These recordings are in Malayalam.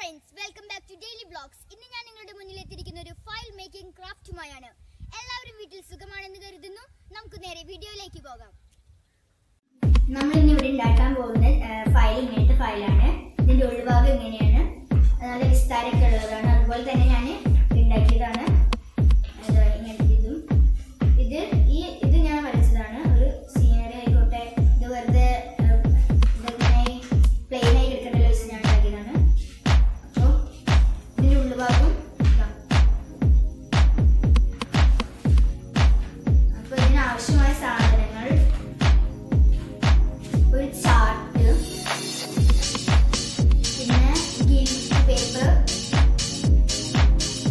Friends welcome back to daily vlogs ഇന്ന് ഞാൻ നിങ്ങളുടെ മുന്നിൽ എത്തിയിരിക്കുന്ന ഒരു ഫയൽ മേക്കിംഗ് ക്രാഫ്റ്റുമായാണ് എല്ലാവരും വീട്ടിൽ സുഖമാണെന്ന് കരുതുന്നു നമുക്ക് നേരെ വീഡിയോയിലേക്ക് പോകാം നമ്മൾ ഇന്ന് ഇവിടെ ഉണ്ടാക്കാൻ പോകുന്ന ഫയൽ ഇങ്ങനത്തെ ഫയലാണ് ഇതിന്റെ ഉൾഭാഗം ഇങ്ങനെയാണ് നല്ല വിസ്താരമൊക്കെ ഉള്ളതാണ് അതുപോലെ തന്നെ ഞാൻ ഉണ്ടാക്കിയതാണ് ഇത് ഇങ്ങനത്തെ ഇതും ഇത് ഈ ഇത് ഞാൻ വരച്ചതാണ് ഒരു സീനറി ആയിക്കോട്ടെ ഇത് വെറുതെ ഏഹ്, ഇതിങ്ങനെ പ്ലെയിൻ ആയി കിടക്കണ്ടല്ലോ വെച്ച് ഞാൻ ഉണ്ടാക്കിയതാണ് അപ്പോൾ ഇതിന്റെ ഉള്ളുഭാഗം ഇതാ. അപ്പോൾ ഇതിന് ആവശ്യമായ സാധനങ്ങൾ ഒരു ചാർട്ട് പിന്നെ ഗിൽറ്റ് പേപ്പർ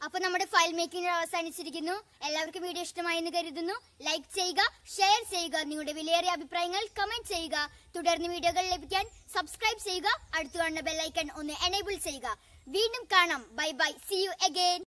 അപ്പൊ നമ്മുടെ ഫയൽ മേക്കിംഗ് അവസാനിച്ചിരിക്കുന്നു എല്ലാവർക്കും വീഡിയോ ഇഷ്ടമായി എന്ന് കരുതുന്നു ലൈക്ക് ചെയ്യുക ഷെയർ ചെയ്യുക നിങ്ങളുടെ വിലയേറിയ അഭിപ്രായങ്ങൾ കമന്റ് ചെയ്യുക തുടർന്ന് വീഡിയോകൾ ലഭിക്കാൻ സബ്സ്ക്രൈബ് ചെയ്യുക അടുത്തു കാണുന്ന ബെല്ലൈക്കൺ ഒന്ന് എനേബിൾ ചെയ്യുക വീണ്ടും കാണാം bye bye see you again